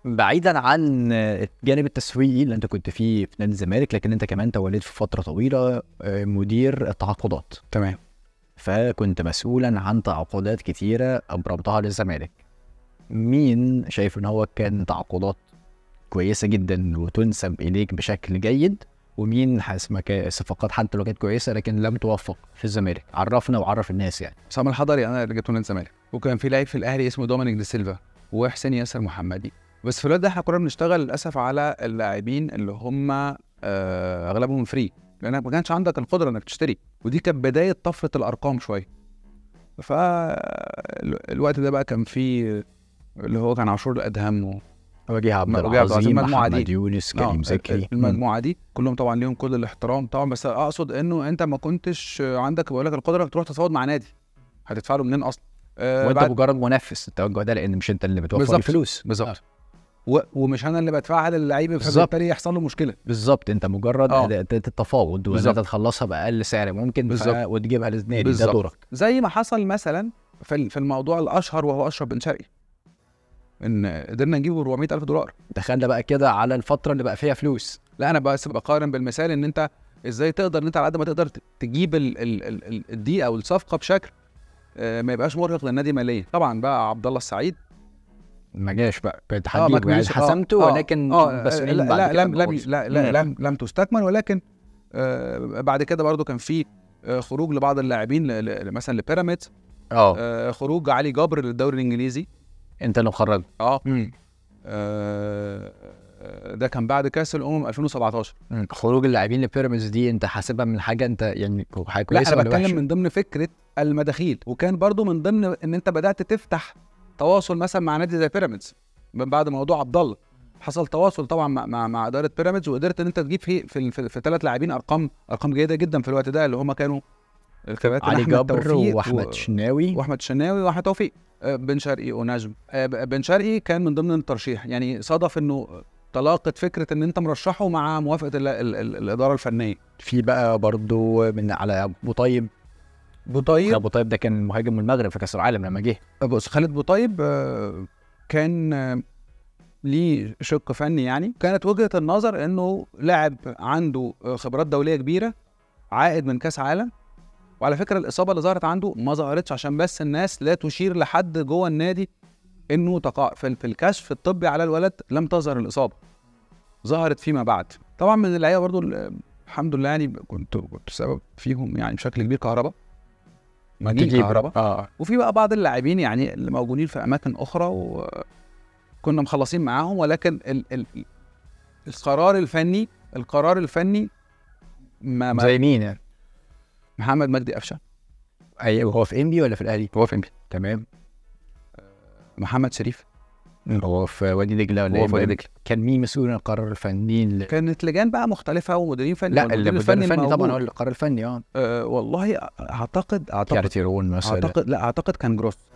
بعيدا عن الجانب التسويقي اللي انت كنت فيه في نادي الزمالك لكن انت كمان توليت في فتره طويله آه، مدير التعاقدات تمام فكنت مسؤولا عن تعاقدات كتيره ابرمتها للزمالك مين شايف ان هو كان تعاقدات كويسه جدا وتنسب اليك بشكل جيد ومين حاسس ما كان صفقات حتى لو كانت كويسه لكن لم توفق في الزمالك عرفنا وعرف الناس يعني سام الحضري انا اللي جبته نادي الزمالك وكان في لعيب في الاهلي اسمه دومينيك دي سيلفا وحسين ياسر محمدي بس في الوقت ده احنا كنا بنشتغل للاسف على اللاعبين اللي هم آه اغلبهم فري لانك ما كانش عندك القدره انك تشتري ودي كانت بدايه طفره الارقام شويه فالوقت ده بقى كان فيه اللي هو كان عاشور الادهم و... وجيه عبد وجيه عبد العظيم، العظيم المجموعة محمد دي. يونس آه، كريم زكي المجموعه دي كلهم طبعا ليهم كل الاحترام طبعا بس اقصد انه انت ما كنتش عندك بقول لك القدره انك تروح تتفاوض مع نادي هتدفع له منين اصلا آه وانت بعد- مجرد منفذ التوجه ده لان مش انت اللي بتوفر بالظبط. الفلوس بالظبط و... ومش انا اللي بدفعها للعيب بالظبط. فبالتالي يحصل له مشكله بالظبط انت مجرد آه. أداة التفاوض وان بالظبط. انت تخلصها باقل سعر ممكن ف... بالظبط. وتجيبها للنادي ده بالظبط. دورك زي ما حصل مثلا في ال- في الموضوع الاشهر وهو اشرف بن شرقي ان قدرنا نجيبه 400 الف دولار دخلنا بقى كده على الفتره اللي بقى فيها فلوس لا انا بس بقارن بالمثال ان انت ازاي تقدر ان انت على قد ما تقدر ت- تجيب ال- ال- ال- ال- الدي او الصفقه بشكل آه، ما يبقاش مرهق للنادي ماليا طبعا بقى عبد الله السعيد ما جاش بقى كنت آه، ما هتجيبه يعني كملش- آه، حسمته آه، ولكن اه بس لا لا بعد كده لم ما لم قلتش. لا, لا مم. لم لم تستكمل ولكن آه بعد كده برضو كان في آه خروج لبعض اللاعبين ل- ل- مثلا لبيراميدز اه آه خروج علي جبر للدوري الانجليزي انت اللي مخرج اه آه، آه، ده كان بعد كاس الامم 2017 خروج اللاعبين لبيراميدز دي انت حاسبها من حاجه انت يعني حاجه لا كويسه انا ولا بتكلم وحشه؟ من ضمن فكره المداخيل وكان برضو من ضمن ان انت بدات تفتح تواصل مثلا مع نادي زي بيراميدز من بعد موضوع عبد الله حصل تواصل طبعا مع مع, مع اداره بيراميدز وقدرت ان انت تجيب في في, في, في ثلاث لاعبين ارقام ارقام جيده جدا في الوقت ده اللي هم كانوا الكباتن علي أحمد جبر توفيق واحمد و- شناوي واحمد شناوي واحمد توفيق آه، بن شرقي ونجم آه، ب- بن شرقي كان من ضمن الترشيح يعني صادف انه تلاقت فكره ان انت مرشحه مع موافقه ال ال ال الاداره الفنيه في بقى برضو من على ابو طيب بوطيب ابو طيب ده كان مهاجم المغرب في كاس العالم لما جه بص خالد بوطيب آه، كان آه، ليه شق فني يعني كانت وجهه النظر انه لاعب عنده آه، خبرات دوليه كبيره عائد من كاس عالم وعلى فكره الاصابه اللي ظهرت عنده ما ظهرتش عشان بس الناس لا تشير لحد جوه النادي انه تقع في في الكشف الطبي على الولد لم تظهر الاصابه ظهرت فيما بعد طبعا من اللعيبه برضو ال- الحمد لله يعني كنت كنت سبب فيهم يعني بشكل كبير كهربا مجيد تجيب. كهربا اه وفي بقى بعض اللاعبين يعني اللي موجودين في اماكن اخرى وكنا مخلصين معاهم ولكن ال ال القرار الفني القرار الفني ما, ما زي مين يعني محمد مجدي قفشه اي هو في انبي ولا في الاهلي هو في تمام محمد شريف هو في وادي دجله ولا هو إيه؟ في وادي دجلة. كان مين مسؤول عن القرار الفني اللي... كانت لجان بقى مختلفه ومديرين فني لا والمدير المدير الفني موجود. طبعا هو القرار الفني اه أه والله اعتقد اعتقد كارتيرون مثلا اعتقد لا اعتقد كان جروس